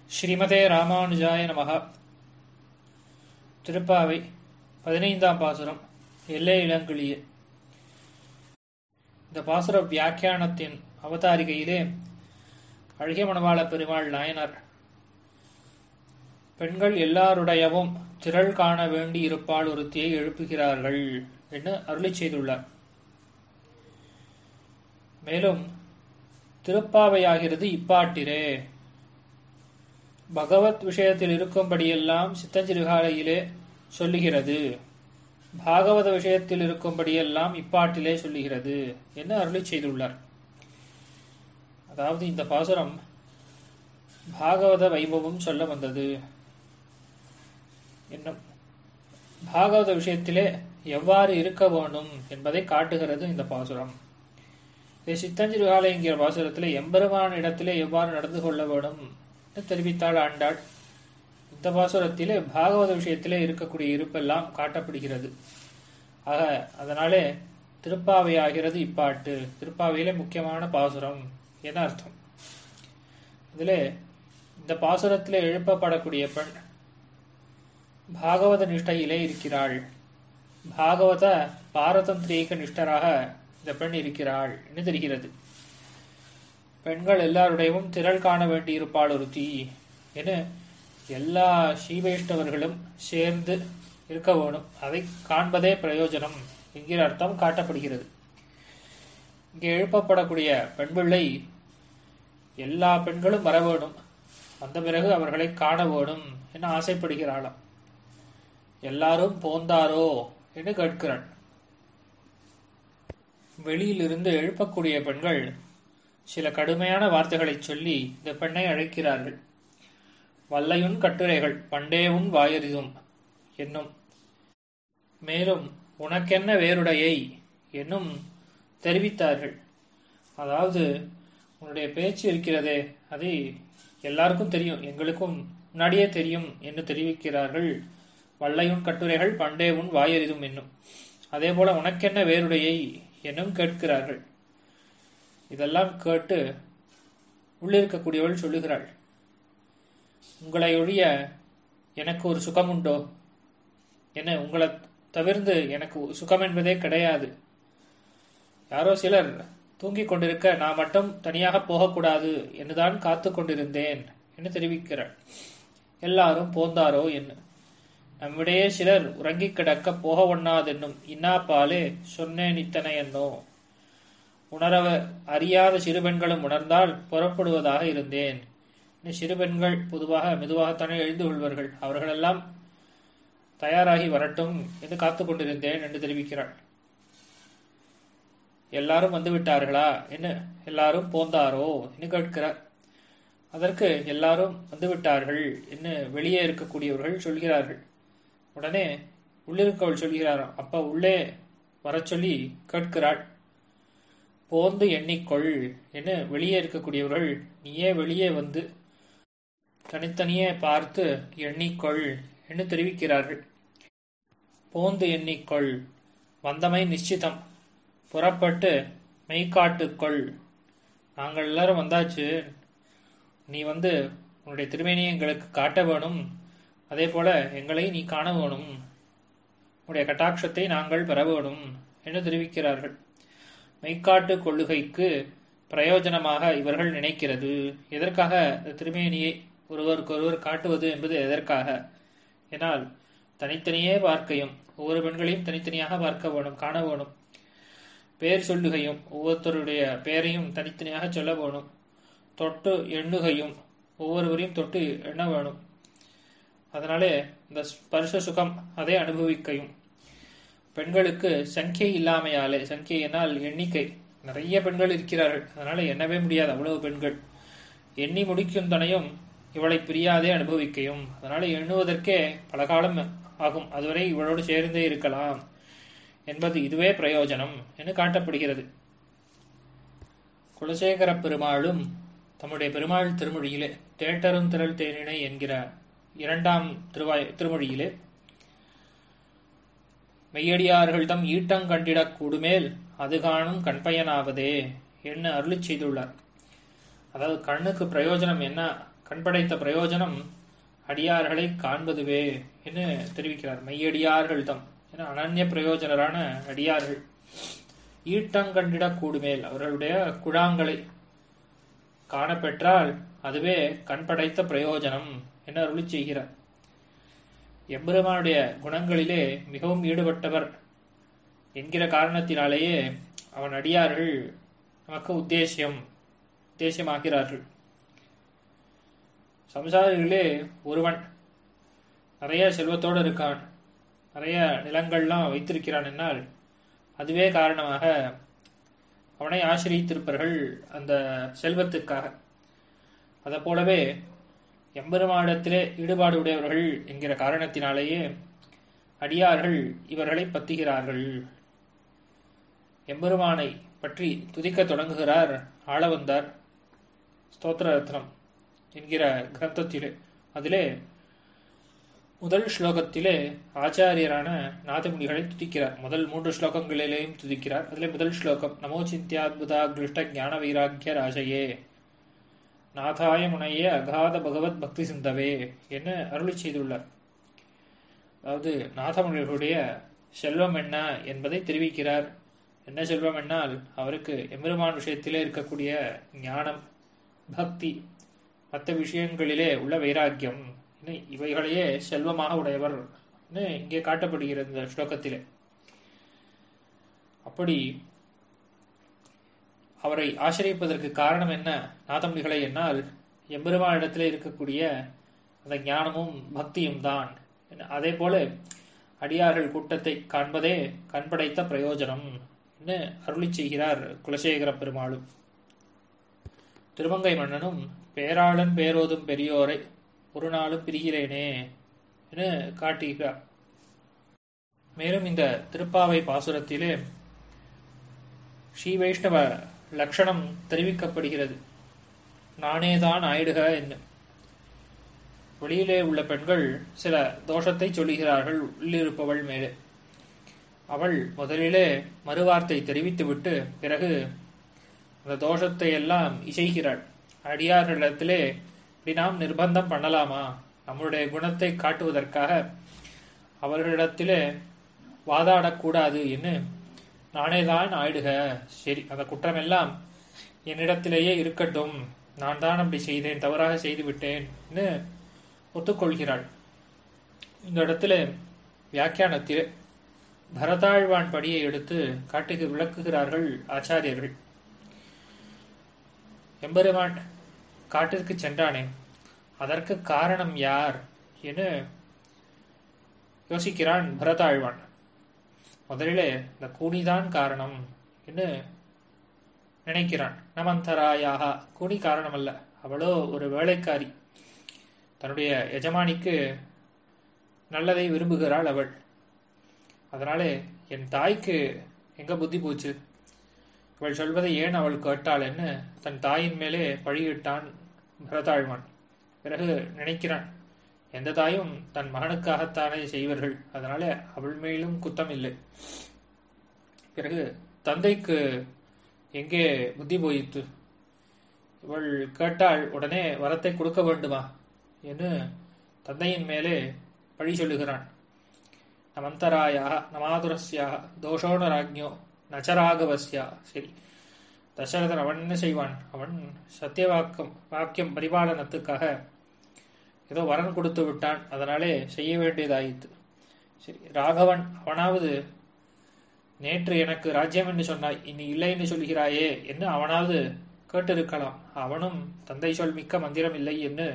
ஸ்ரீமதே ராமானுஜாய நமகா திருப்பாவை பதினைந்தாம் பாசுரம் எல்லை இளங்கிளிய இந்த பாசுர வியாக்கியானத்தின் அவதாரிகையிலே அழகிய மணவாள பெருமாள் நாயனார் பெண்கள் எல்லாருடையவும் திரள் காண வேண்டி இருப்பால் ஒருத்தியை எழுப்புகிறார்கள் என்று அருளி செய்துள்ளார் மேலும் திருப்பாவையாகிறது இப்பாட்டிரே பகவத் விஷயத்தில் இருக்கும்படியெல்லாம் சித்தஞ்சிறுகாலையிலே சொல்லுகிறது பாகவத விஷயத்தில் இருக்கும்படியெல்லாம் இப்பாட்டிலே சொல்லுகிறது என்று அருளி செய்துள்ளார் அதாவது இந்த பாசுரம் பாகவத வைபவம் சொல்ல வந்தது என்னும் பாகவத விஷயத்திலே எவ்வாறு இருக்க வேண்டும் என்பதை காட்டுகிறது இந்த பாசுரம் இதை சித்தஞ்சிறுகாலை என்கிற பாசுரத்திலே எம்பெருமான இடத்திலே எவ்வாறு நடந்து கொள்ள வேண்டும் என்று தெரிவித்தாள் ஆண்டாள் இந்த பாசுரத்திலே பாகவத விஷயத்திலே இருக்கக்கூடிய இருப்பெல்லாம் காட்டப்படுகிறது ஆக அதனாலே திருப்பாவையாகிறது இப்பாட்டு திருப்பாவையிலே முக்கியமான பாசுரம் என அர்த்தம் இதிலே இந்த பாசுரத்திலே எழுப்பப்படக்கூடிய பெண் பாகவத நிஷ்டையிலே இருக்கிறாள் பாகவத பாரதந்திரீக நிஷ்டராக இந்த பெண் இருக்கிறாள் என்று தெரிகிறது பெண்கள் எல்லாருடையவும் திரள் காண வேண்டியிருப்பாள் ஒருத்தி என எல்லா ஸ்ரீவைஷ்ணவர்களும் சேர்ந்து இருக்க வேணும் அதை காண்பதே பிரயோஜனம் என்கிற அர்த்தம் காட்டப்படுகிறது இங்கே எழுப்பப்படக்கூடிய பெண் பிள்ளை எல்லா பெண்களும் வர வேணும் வந்த பிறகு அவர்களை காண வேணும் என ஆசைப்படுகிறாளாம் எல்லாரும் போந்தாரோ என்று கேட்கிறாள் வெளியிலிருந்து எழுப்பக்கூடிய பெண்கள் சில கடுமையான வார்த்தைகளை சொல்லி இந்த பெண்ணை அழைக்கிறார்கள் வல்லையுன் கட்டுரைகள் பண்டேவும் வாயறிதும் என்னும் மேலும் உனக்கென்ன வேறுடையை என்னும் தெரிவித்தார்கள் அதாவது உன்னுடைய பேச்சு இருக்கிறதே அது எல்லாருக்கும் தெரியும் எங்களுக்கும் முன்னாடியே தெரியும் என்று தெரிவிக்கிறார்கள் வல்லையுன் கட்டுரைகள் பண்டே உன் வாயறிதும் என்னும் அதே போல உனக்கென்ன வேறுடையை என்னும் கேட்கிறார்கள் இதெல்லாம் கேட்டு உள்ளிருக்கக்கூடியவள் சொல்லுகிறாள் உங்களை ஒழிய எனக்கு ஒரு சுகம் உண்டோ என்ன உங்களை தவிர்ந்து எனக்கு சுகம் என்பதே கிடையாது யாரோ சிலர் தூங்கிக் கொண்டிருக்க நான் மட்டும் தனியாக போகக்கூடாது என்றுதான் காத்து கொண்டிருந்தேன் என்று தெரிவிக்கிறாள் எல்லாரும் போந்தாரோ என்ன நம்மிடையே சிலர் உறங்கிக் கிடக்க போக ஒண்ணாதென்னும் இன்னாப்பாலே சொன்னேன் இத்தனை என்னோ உணரவ அறியாத சிறுபெண்களும் உணர்ந்தால் புறப்படுவதாக இருந்தேன் சிறுபெண்கள் பொதுவாக மெதுவாகத்தானே எழுந்து கொள்வார்கள் அவர்களெல்லாம் தயாராகி வரட்டும் என்று காத்து கொண்டிருந்தேன் என்று தெரிவிக்கிறாள் எல்லாரும் வந்து விட்டார்களா என்ன எல்லாரும் போந்தாரோ என்று கேட்கிறார் அதற்கு எல்லாரும் வந்து விட்டார்கள் என்று வெளியே இருக்கக்கூடியவர்கள் சொல்கிறார்கள் உடனே உள்ளிருக்கவள் சொல்கிறாராம் அப்ப உள்ளே வர சொல்லி கேட்கிறாள் போந்து எண்ணிக்கொள் என்று வெளியே இருக்கக்கூடியவர்கள் நீயே வெளியே வந்து தனித்தனியே பார்த்து எண்ணிக்கொள் என்று தெரிவிக்கிறார்கள் போந்து எண்ணிக்கொள் வந்தமை நிச்சிதம் புறப்பட்டு மெய்காட்டுக்கொள் நாங்கள் எல்லாரும் வந்தாச்சு நீ வந்து உன்னுடைய திருமேனியை எங்களுக்கு காட்ட வேணும் அதே போல எங்களை நீ காண வேணும் உன்னுடைய கட்டாட்சத்தை நாங்கள் பெற வேணும் என்று தெரிவிக்கிறார்கள் மெய்க்காட்டு கொள்ளுகைக்கு பிரயோஜனமாக இவர்கள் நினைக்கிறது எதற்காக திருமேனியை ஒருவருக்கு ஒருவர் காட்டுவது என்பது எதற்காக என்னால் தனித்தனியே பார்க்கையும் ஒவ்வொரு பெண்களையும் தனித்தனியாக பார்க்க வேணும் காண வேணும் பேர் சொல்லுகையும் ஒவ்வொருத்தருடைய பெயரையும் தனித்தனியாக சொல்ல வேணும் தொட்டு எண்ணுகையும் ஒவ்வொருவரையும் தொட்டு எண்ண வேணும் அதனாலே இந்த ஸ்பர்ஷ சுகம் அதை அனுபவிக்கையும் பெண்களுக்கு சங்கியை இல்லாமையாலே சங்கியை என்னால் எண்ணிக்கை நிறைய பெண்கள் இருக்கிறார்கள் அதனால எண்ணவே முடியாது அவ்வளவு பெண்கள் எண்ணி முடிக்கும் தனையும் இவளை பிரியாதே அனுபவிக்கையும் அதனால எண்ணுவதற்கே பல காலம் ஆகும் அதுவரை இவளோடு சேர்ந்தே இருக்கலாம் என்பது இதுவே பிரயோஜனம் என்று காட்டப்படுகிறது குலசேகர பெருமாளும் தம்முடைய பெருமாள் திருமொழியிலே தேட்டரும் திரள் தேனினை என்கிற இரண்டாம் திருவாய் திருமொழியிலே மெய்யடியார்கள் தம் ஈட்டங்கண்டிடக் கூடுமேல் அது காணும் கண்பயனாவதே என்ன அருளி செய்துள்ளார் அதாவது கண்ணுக்கு பிரயோஜனம் என்ன கண்படைத்த பிரயோஜனம் அடியார்களை காண்பதுவே என்று தெரிவிக்கிறார் மையடியார்கள் தம் என அனன்ய பிரயோஜனரான அடியார்கள் ஈட்டங்கண்டிடக் கூடுமேல் அவர்களுடைய குழாங்களை காணப்பெற்றால் அதுவே கண்படைத்த பிரயோஜனம் என அருளி செய்கிறார் எம்பெருமானுடைய குணங்களிலே மிகவும் ஈடுபட்டவர் என்கிற காரணத்தினாலேயே அவன் அடியார்கள் நமக்கு உத்தேசியம் உத்தேசியமாகிறார்கள் சம்சாரிகளே ஒருவன் நிறைய செல்வத்தோடு இருக்கான் நிறைய நிலங்கள்லாம் வைத்திருக்கிறான் என்னால் அதுவே காரணமாக அவனை ஆசிரியத்திருப்பார்கள் அந்த செல்வத்துக்காக அதை போலவே எம்பெருமானிடத்திலே ஈடுபாடு உடையவர்கள் என்கிற காரணத்தினாலேயே அடியார்கள் இவர்களை பத்துகிறார்கள் எம்பெருமானை பற்றி துதிக்க தொடங்குகிறார் ஆளவந்தார் ஸ்தோத்திர ரத்னம் என்கிற கிரந்தத்திலே அதிலே முதல் ஸ்லோகத்திலே ஆச்சாரியரான நாதமுனிகளை துதிக்கிறார் முதல் மூன்று ஸ்லோகங்களிலேயும் துதிக்கிறார் அதிலே முதல் ஸ்லோகம் நமோ சிந்தியாத்புதா கிருஷ்ட ஞான வைராக்கிய ராஜையே நாதாய முனையே அகாத பகவத் பக்தி சிந்தவே என்று அருளி செய்துள்ளார் அதாவது நாதமுனிகளுடைய செல்வம் என்ன என்பதை தெரிவிக்கிறார் என்ன செல்வம் என்னால் அவருக்கு எம்பெருமான் விஷயத்திலே இருக்கக்கூடிய ஞானம் பக்தி மற்ற விஷயங்களிலே உள்ள வைராக்கியம் இவைகளையே செல்வமாக உடையவர் இங்கே காட்டப்படுகிறது இந்த ஸ்லோகத்திலே அப்படி அவரை ஆசிரியப்பதற்கு காரணம் என்ன நாதமுனிகளை என்னால் எம்பெருமானிடத்திலே இருக்கக்கூடிய அந்த ஞானமும் பக்தியும் தான் அதே போல அடியார்கள் கூட்டத்தை காண்பதே கண்படைத்த பிரயோஜனம் என்று அருளி செய்கிறார் குலசேகர பெருமாளும் திருமங்கை மன்னனும் பேராளன் பேரோதும் பெரியோரை ஒரு நாளும் பிரிகிறேனே என காட்டுகிறார் மேலும் இந்த திருப்பாவை பாசுரத்திலே ஸ்ரீ வைஷ்ணவ லட்சணம் தெரிவிக்கப்படுகிறது நானேதான் ஆயிடுக என்ன வெளியிலே உள்ள பெண்கள் சில தோஷத்தை சொல்லுகிறார்கள் உள்ளிருப்பவள் மேலே அவள் முதலிலே மறுவார்த்தை தெரிவித்துவிட்டு பிறகு அந்த தோஷத்தை எல்லாம் இசைகிறாள் அடியார்களிடத்திலே இப்படி நாம் நிர்பந்தம் பண்ணலாமா நம்மளுடைய குணத்தை காட்டுவதற்காக அவர்களிடத்திலே வாதாடக்கூடாது என்று நானே தான் ஆயிடுக சரி அந்த குற்றமெல்லாம் என்னிடத்திலேயே இருக்கட்டும் நான் தான் அப்படி செய்தேன் தவறாக செய்து விட்டேன் ஒத்துக்கொள்கிறாள் இந்த இடத்துல வியாக்கியானத்தில் பரதாழ்வான் படியை எடுத்து காட்டுக்கு விளக்குகிறார்கள் ஆச்சாரியர்கள் எம்பெருமான் காட்டிற்கு சென்றானே அதற்கு காரணம் யார் என யோசிக்கிறான் பரதாழ்வான் முதலிலே இந்த கூனிதான் காரணம் என்று நினைக்கிறான் நமந்தராயாக கூனி காரணம் அல்ல அவளோ ஒரு வேலைக்காரி தன்னுடைய எஜமானிக்கு நல்லதை விரும்புகிறாள் அவள் அதனாலே என் தாய்க்கு எங்க புத்தி போச்சு இவள் சொல்வதை ஏன் அவள் கேட்டாள்னு தன் தாயின் மேலே பழியிட்டான் பரதாழ்வான் பிறகு நினைக்கிறான் எந்த தாயும் தன் மகனுக்காகத்தானே செய்வார்கள் அதனால அவள் மேலும் குத்தம் இல்லை பிறகு தந்தைக்கு எங்கே புத்தி போயிற்று இவள் கேட்டால் உடனே வரத்தை கொடுக்க வேண்டுமா என்று தந்தையின் மேலே பழி சொல்லுகிறான் நமந்தராயா நமாதுரஸ்யா தோஷோணராஜ்யோ நச்சராகவஸ்யா சரி தசரதன் அவன் என்ன செய்வான் அவன் சத்திய வாக்கம் வாக்கியம் பரிபாலனத்துக்காக ஏதோ வரன் கொடுத்து விட்டான் அதனாலே செய்ய வேண்டியதாயிற்று சரி ராகவன் அவனாவது நேற்று எனக்கு ராஜ்யம் என்று சொன்னாய் இனி இல்லை என்று சொல்கிறாயே என்று அவனாவது கேட்டிருக்கலாம் அவனும் தந்தை சொல் மிக்க மந்திரம் இல்லை என்று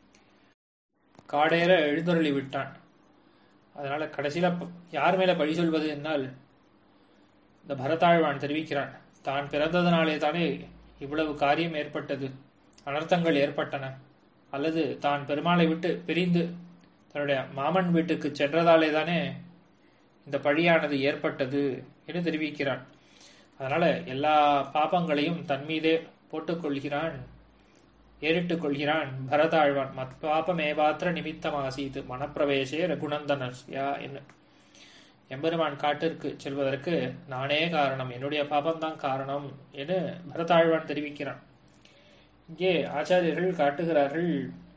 காடேற எழுந்தருளி விட்டான் அதனால கடைசியில யார் மேல பழி சொல்வது என்னால் இந்த பரதாழ்வான் தெரிவிக்கிறான் தான் பிறந்ததனாலே தானே இவ்வளவு காரியம் ஏற்பட்டது அனர்த்தங்கள் ஏற்பட்டன அல்லது தான் பெருமாளை விட்டு பிரிந்து தன்னுடைய மாமன் வீட்டுக்கு சென்றதாலே தானே இந்த பழியானது ஏற்பட்டது என்று தெரிவிக்கிறான் அதனால எல்லா பாபங்களையும் தன் மீதே போட்டுக்கொள்கிறான் ஏறிட்டுக் கொள்கிறான் பரதாழ்வான் மத் பாபமேபாத்திர நிமித்தமாசீது மனப்பிரவேசே ரகுநந்தனஸ்யா என்ன எம்பெருமான் காட்டிற்கு செல்வதற்கு நானே காரணம் என்னுடைய பாபம்தான் காரணம் என்று பரதாழ்வான் தெரிவிக்கிறான் இங்கே ஆச்சாரியர்கள் காட்டுகிறார்கள்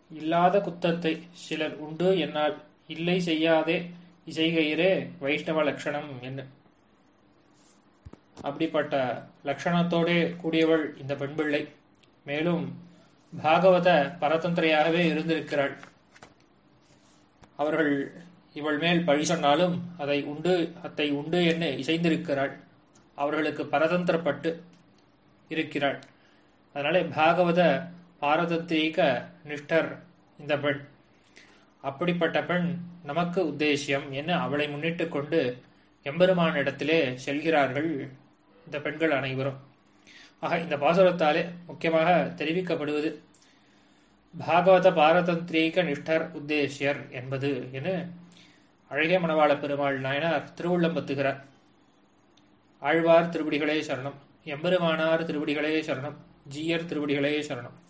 இல்லாத குத்தத்தை சிலர் உண்டு என்னால் இல்லை செய்யாதே இசைகையிரே வைஷ்ணவ லட்சணம் என்ன அப்படிப்பட்ட லட்சணத்தோடே கூடியவள் இந்த பெண்பிள்ளை மேலும் பாகவத பரதந்திரையாகவே இருந்திருக்கிறாள் அவர்கள் இவள் மேல் பழி சொன்னாலும் அதை உண்டு அத்தை உண்டு என்று இசைந்திருக்கிறாள் அவர்களுக்கு பரதந்திரப்பட்டு இருக்கிறாள் அதனாலே பாகவத பாரதந்திரீக நிஷ்டர் இந்த பெண் அப்படிப்பட்ட பெண் நமக்கு உத்தேசியம் என்று அவளை முன்னிட்டு கொண்டு எம்பெருமானிடத்திலே செல்கிறார்கள் இந்த பெண்கள் அனைவரும் ஆக இந்த பாசுரத்தாலே முக்கியமாக தெரிவிக்கப்படுவது பாகவத பாரதந்திரீக நிஷ்டர் உத்தேசியர் என்பது என அழகிய மணவாள பெருமாள் நாயனார் திருவுள்ளம்பத்துகிறார் ஆழ்வார் திருவடிகளே சரணம் எம்பெருமானார் திருவடிகளே சரணம் ஜீயர் திருவடிகளே சரணம்